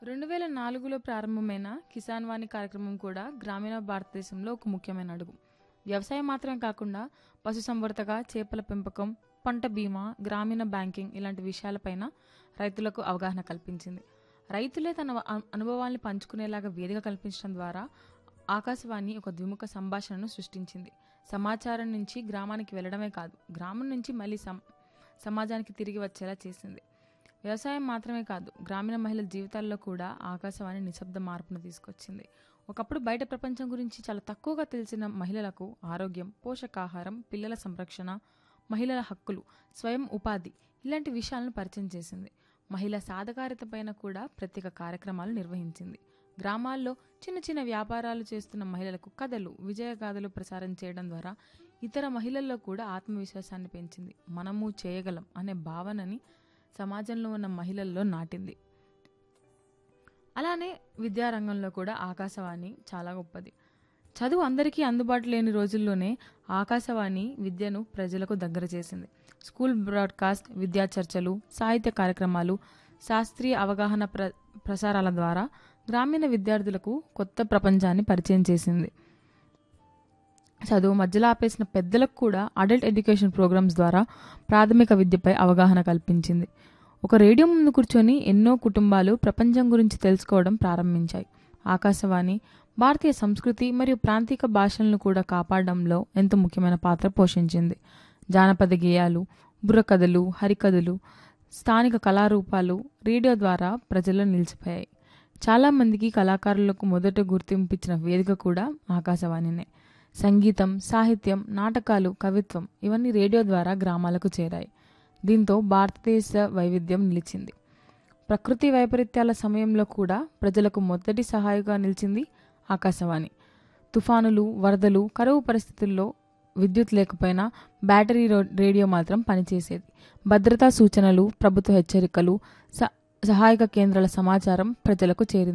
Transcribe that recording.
రెండు వేల నాలుగులో ప్రారంభమైన కిసాన్ వాణి కార్యక్రమం కూడా గ్రామీణ భారతదేశంలో ఒక ముఖ్యమైన అడుగు వ్యవసాయం మాత్రమే కాకుండా పశుసంవర్ధక చేపల పెంపకం పంట బీమా గ్రామీణ బ్యాంకింగ్ ఇలాంటి విషయాలపైన రైతులకు అవగాహన కల్పించింది రైతులే తన అను- అనుభవాల్ని పంచుకునేలాగా వేదిక కల్పించడం ద్వారా ఆకాశవాణి ఒక ద్విముఖ సంభాషణను సృష్టించింది సమాచారం నుంచి గ్రామానికి వెళ్ళడమే కాదు గ్రామం నుంచి మళ్ళీ సం సమాజానికి తిరిగి వచ్చేలా చేసింది వ్యవసాయం మాత్రమే కాదు గ్రామీణ మహిళల జీవితాల్లో కూడా ఆకాశవాణి నిశ్శబ్ద మార్పును తీసుకొచ్చింది ఒకప్పుడు బయట ప్రపంచం గురించి చాలా తక్కువగా తెలిసిన మహిళలకు ఆరోగ్యం పోషకాహారం పిల్లల సంరక్షణ మహిళల హక్కులు స్వయం ఉపాధి ఇలాంటి విషయాలను పరిచయం చేసింది మహిళా సాధకారిత పైన కూడా ప్రత్యేక కార్యక్రమాలు నిర్వహించింది గ్రామాల్లో చిన్న చిన్న వ్యాపారాలు చేస్తున్న మహిళలకు కథలు విజయగాథలు ప్రసారం చేయడం ద్వారా ఇతర మహిళల్లో కూడా ఆత్మవిశ్వాసాన్ని పెంచింది మనము చేయగలం అనే భావనని సమాజంలో ఉన్న మహిళల్లో నాటింది అలానే విద్యారంగంలో కూడా ఆకాశవాణి చాలా గొప్పది చదువు అందరికీ అందుబాటు లేని రోజుల్లోనే ఆకాశవాణి విద్యను ప్రజలకు దగ్గర చేసింది స్కూల్ బ్రాడ్కాస్ట్ విద్యా చర్చలు సాహిత్య కార్యక్రమాలు శాస్త్రీయ అవగాహన ప్ర ప్రసారాల ద్వారా గ్రామీణ విద్యార్థులకు కొత్త ప్రపంచాన్ని పరిచయం చేసింది చదువు మధ్యలో ఆపేసిన పెద్దలకు కూడా అడల్ట్ ఎడ్యుకేషన్ ప్రోగ్రామ్స్ ద్వారా ప్రాథమిక విద్యపై అవగాహన కల్పించింది ఒక రేడియో ముందు కూర్చొని ఎన్నో కుటుంబాలు ప్రపంచం గురించి తెలుసుకోవడం ప్రారంభించాయి ఆకాశవాణి భారతీయ సంస్కృతి మరియు ప్రాంతీయ భాషలను కూడా కాపాడడంలో ఎంతో ముఖ్యమైన పాత్ర పోషించింది జానపద గేయాలు బుర్రకథలు హరికథలు స్థానిక కళారూపాలు రేడియో ద్వారా ప్రజల్లో నిలిచిపోయాయి చాలామందికి కళాకారులకు మొదట గుర్తింపు ఇచ్చిన వేదిక కూడా ఆకాశవాణినే సంగీతం సాహిత్యం నాటకాలు కవిత్వం ఇవన్నీ రేడియో ద్వారా గ్రామాలకు చేరాయి దీంతో భారతదేశ వైవిధ్యం నిలిచింది ప్రకృతి వైపరీత్యాల సమయంలో కూడా ప్రజలకు మొదటి సహాయగా నిలిచింది ఆకాశవాణి తుఫానులు వరదలు కరువు పరిస్థితుల్లో విద్యుత్ లేకపోయినా బ్యాటరీ రో- రేడియో మాత్రం పనిచేసేది భద్రతా సూచనలు ప్రభుత్వ హెచ్చరికలు స- సహాయక కేంద్రాల సమాచారం ప్రజలకు చేరింది